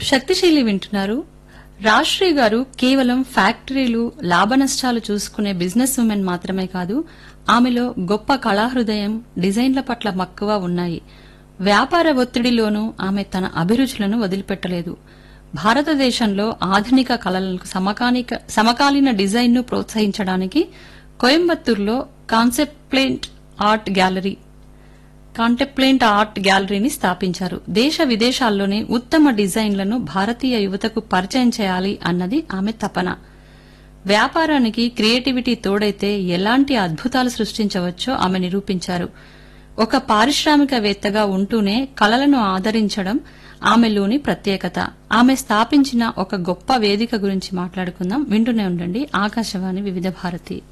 శక్తిశీలి వింటున్నారు రాశ్రీ గారు కేవలం ఫ్యాక్టరీలు లాభనష్టాలు చూసుకునే బిజినెస్ ఉమెన్ మాత్రమే కాదు ఆమెలో గొప్ప కళాహృదయం డిజైన్ల పట్ల మక్కువ ఉన్నాయి వ్యాపార ఒత్తిడిలోనూ ఆమె తన అభిరుచులను వదిలిపెట్టలేదు భారతదేశంలో ఆధునిక కళలకు సమకాలిక సమకాలీన డిజైన్ను ప్రోత్సహించడానికి కోయంబత్తూరులో కాన్సెప్ట్లేంట్ ఆర్ట్ గ్యాలరీ కాంటెంప్లెంట్ ఆర్ట్ గ్యాలరీని స్థాపించారు దేశ విదేశాల్లోనే ఉత్తమ డిజైన్లను భారతీయ యువతకు పరిచయం చేయాలి అన్నది ఆమె తపన వ్యాపారానికి క్రియేటివిటీ తోడైతే ఎలాంటి అద్భుతాలు సృష్టించవచ్చో ఆమె నిరూపించారు ఒక పారిశ్రామికవేత్తగా ఉంటూనే కళలను ఆదరించడం ఆమెలోని ప్రత్యేకత ఆమె స్థాపించిన ఒక గొప్ప వేదిక గురించి మాట్లాడుకుందాం వింటూనే ఉండండి ఆకాశవాణి వివిధ భారతి